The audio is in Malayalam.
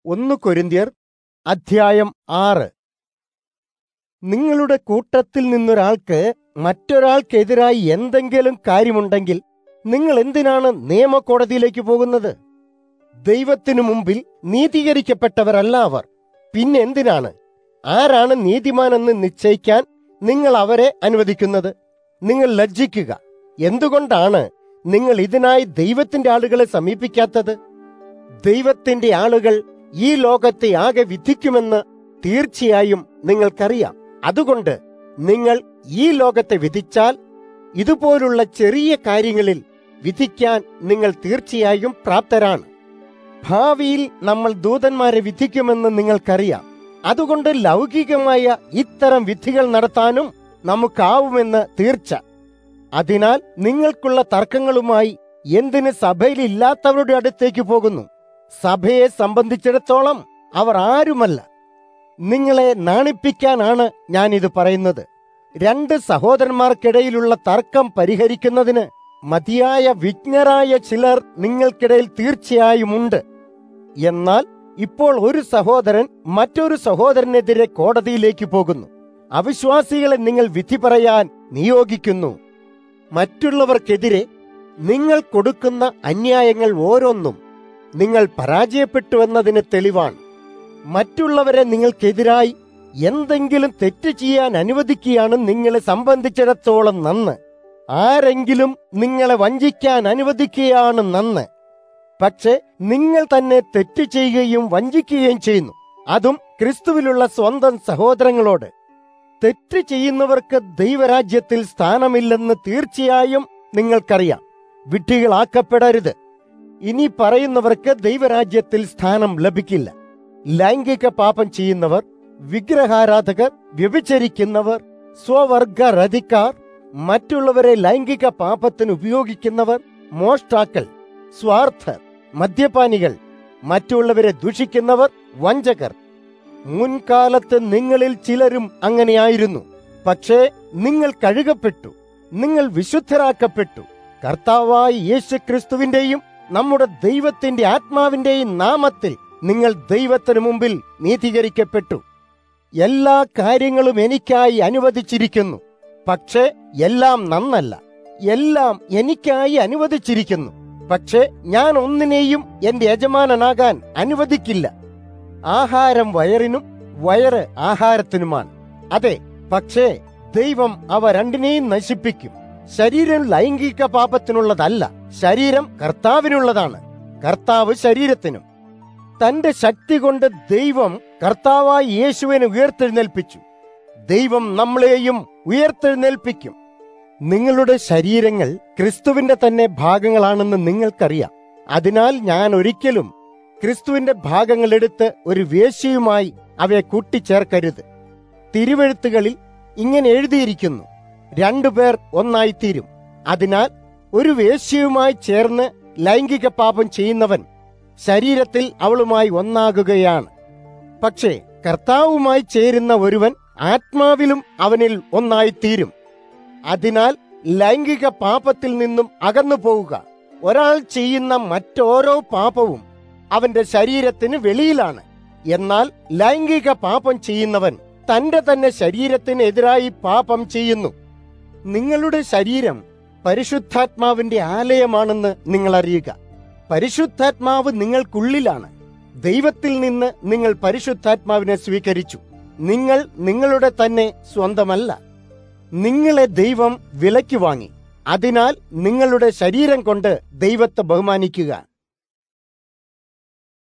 ഒന്ന് കൊരിന്ത്യർ അധ്യായം ആറ് നിങ്ങളുടെ കൂട്ടത്തിൽ നിന്നൊരാൾക്ക് മറ്റൊരാൾക്കെതിരായി എന്തെങ്കിലും കാര്യമുണ്ടെങ്കിൽ നിങ്ങൾ എന്തിനാണ് നിയമകോടതിയിലേക്ക് പോകുന്നത് ദൈവത്തിനു മുമ്പിൽ നീതീകരിക്കപ്പെട്ടവരല്ല അവർ പിന്നെ എന്തിനാണ് ആരാണ് നീതിമാനെന്ന് നിശ്ചയിക്കാൻ നിങ്ങൾ അവരെ അനുവദിക്കുന്നത് നിങ്ങൾ ലജ്ജിക്കുക എന്തുകൊണ്ടാണ് നിങ്ങൾ ഇതിനായി ദൈവത്തിന്റെ ആളുകളെ സമീപിക്കാത്തത് ദൈവത്തിന്റെ ആളുകൾ ഈ ലോകത്തെ ആകെ വിധിക്കുമെന്ന് തീർച്ചയായും നിങ്ങൾക്കറിയാം അതുകൊണ്ട് നിങ്ങൾ ഈ ലോകത്തെ വിധിച്ചാൽ ഇതുപോലുള്ള ചെറിയ കാര്യങ്ങളിൽ വിധിക്കാൻ നിങ്ങൾ തീർച്ചയായും പ്രാപ്തരാണ് ഭാവിയിൽ നമ്മൾ ദൂതന്മാരെ വിധിക്കുമെന്ന് നിങ്ങൾക്കറിയാം അതുകൊണ്ട് ലൗകികമായ ഇത്തരം വിധികൾ നടത്താനും നമുക്കാവുമെന്ന് തീർച്ച അതിനാൽ നിങ്ങൾക്കുള്ള തർക്കങ്ങളുമായി എന്തിന് സഭയിലില്ലാത്തവരുടെ അടുത്തേക്ക് പോകുന്നു സഭയെ സംബന്ധിച്ചിടത്തോളം അവർ ആരുമല്ല നിങ്ങളെ നാണിപ്പിക്കാനാണ് ഞാനിത് പറയുന്നത് രണ്ട് സഹോദരന്മാർക്കിടയിലുള്ള തർക്കം പരിഹരിക്കുന്നതിന് മതിയായ വിജ്ഞരായ ചിലർ നിങ്ങൾക്കിടയിൽ തീർച്ചയായും ഉണ്ട് എന്നാൽ ഇപ്പോൾ ഒരു സഹോദരൻ മറ്റൊരു സഹോദരനെതിരെ കോടതിയിലേക്ക് പോകുന്നു അവിശ്വാസികളെ നിങ്ങൾ വിധി പറയാൻ നിയോഗിക്കുന്നു മറ്റുള്ളവർക്കെതിരെ നിങ്ങൾ കൊടുക്കുന്ന അന്യായങ്ങൾ ഓരോന്നും നിങ്ങൾ പരാജയപ്പെട്ടുവെന്നതിന് തെളിവാണ് മറ്റുള്ളവരെ നിങ്ങൾക്കെതിരായി എന്തെങ്കിലും തെറ്റ് ചെയ്യാൻ അനുവദിക്കുകയാണ് നിങ്ങളെ സംബന്ധിച്ചിടത്തോളം നന്ന് ആരെങ്കിലും നിങ്ങളെ വഞ്ചിക്കാൻ അനുവദിക്കുകയാണ് നന്ന് പക്ഷെ നിങ്ങൾ തന്നെ തെറ്റ് ചെയ്യുകയും വഞ്ചിക്കുകയും ചെയ്യുന്നു അതും ക്രിസ്തുവിലുള്ള സ്വന്തം സഹോദരങ്ങളോട് തെറ്റ് ചെയ്യുന്നവർക്ക് ദൈവരാജ്യത്തിൽ സ്ഥാനമില്ലെന്ന് തീർച്ചയായും നിങ്ങൾക്കറിയാം വിഡ്ഢികളാക്കപ്പെടരുത് ഇനി പറയുന്നവർക്ക് ദൈവരാജ്യത്തിൽ സ്ഥാനം ലഭിക്കില്ല ലൈംഗിക പാപം ചെയ്യുന്നവർ വിഗ്രഹാരാധകർ വ്യഭിചരിക്കുന്നവർ സ്വവർഗരതിക്കാർ മറ്റുള്ളവരെ ലൈംഗിക പാപത്തിന് ഉപയോഗിക്കുന്നവർ മോഷ്ടാക്കൾ സ്വാർത്ഥർ മദ്യപാനികൾ മറ്റുള്ളവരെ ദുഷിക്കുന്നവർ വഞ്ചകർ മുൻകാലത്ത് നിങ്ങളിൽ ചിലരും അങ്ങനെയായിരുന്നു പക്ഷേ നിങ്ങൾ കഴുകപ്പെട്ടു നിങ്ങൾ വിശുദ്ധരാക്കപ്പെട്ടു കർത്താവായ യേശുക്രിസ്തുവിന്റെയും നമ്മുടെ ദൈവത്തിന്റെ ആത്മാവിന്റെയും നാമത്തിൽ നിങ്ങൾ ദൈവത്തിനു മുമ്പിൽ നീതീകരിക്കപ്പെട്ടു എല്ലാ കാര്യങ്ങളും എനിക്കായി അനുവദിച്ചിരിക്കുന്നു പക്ഷേ എല്ലാം നന്നല്ല എല്ലാം എനിക്കായി അനുവദിച്ചിരിക്കുന്നു പക്ഷേ ഞാൻ ഒന്നിനെയും എന്റെ യജമാനനാകാൻ അനുവദിക്കില്ല ആഹാരം വയറിനും വയറ് ആഹാരത്തിനുമാണ് അതെ പക്ഷേ ദൈവം അവ രണ്ടിനെയും നശിപ്പിക്കും ശരീരം ലൈംഗിക പാപത്തിനുള്ളതല്ല ശരീരം കർത്താവിനുള്ളതാണ് കർത്താവ് ശരീരത്തിനും തന്റെ ശക്തി കൊണ്ട് ദൈവം കർത്താവായ യേശുവിനെ ഉയർത്തെഴുന്നേൽപ്പിച്ചു ദൈവം നമ്മളെയും ഉയർത്തെഴുന്നേൽപ്പിക്കും നിങ്ങളുടെ ശരീരങ്ങൾ ക്രിസ്തുവിന്റെ തന്നെ ഭാഗങ്ങളാണെന്ന് നിങ്ങൾക്കറിയാം അതിനാൽ ഞാൻ ഒരിക്കലും ക്രിസ്തുവിന്റെ ഭാഗങ്ങൾ എടുത്ത് ഒരു വേശ്യയുമായി അവയെ കൂട്ടിച്ചേർക്കരുത് തിരുവെഴുത്തുകളിൽ ഇങ്ങനെ എഴുതിയിരിക്കുന്നു രണ്ടുപേർ ഒന്നായിത്തീരും അതിനാൽ ഒരു വേശ്യയുമായി ചേർന്ന് ലൈംഗിക പാപം ചെയ്യുന്നവൻ ശരീരത്തിൽ അവളുമായി ഒന്നാകുകയാണ് പക്ഷേ കർത്താവുമായി ചേരുന്ന ഒരുവൻ ആത്മാവിലും അവനിൽ ഒന്നായിത്തീരും അതിനാൽ ലൈംഗിക പാപത്തിൽ നിന്നും അകന്നു പോവുക ഒരാൾ ചെയ്യുന്ന മറ്റോരോ പാപവും അവന്റെ ശരീരത്തിന് വെളിയിലാണ് എന്നാൽ ലൈംഗിക പാപം ചെയ്യുന്നവൻ തന്റെ തന്നെ ശരീരത്തിന് എതിരായി പാപം ചെയ്യുന്നു നിങ്ങളുടെ ശരീരം പരിശുദ്ധാത്മാവിന്റെ ആലയമാണെന്ന് നിങ്ങൾ അറിയുക പരിശുദ്ധാത്മാവ് നിങ്ങൾക്കുള്ളിലാണ് ദൈവത്തിൽ നിന്ന് നിങ്ങൾ പരിശുദ്ധാത്മാവിനെ സ്വീകരിച്ചു നിങ്ങൾ നിങ്ങളുടെ തന്നെ സ്വന്തമല്ല നിങ്ങളെ ദൈവം വിലയ്ക്ക് വാങ്ങി അതിനാൽ നിങ്ങളുടെ ശരീരം കൊണ്ട് ദൈവത്തെ ബഹുമാനിക്കുക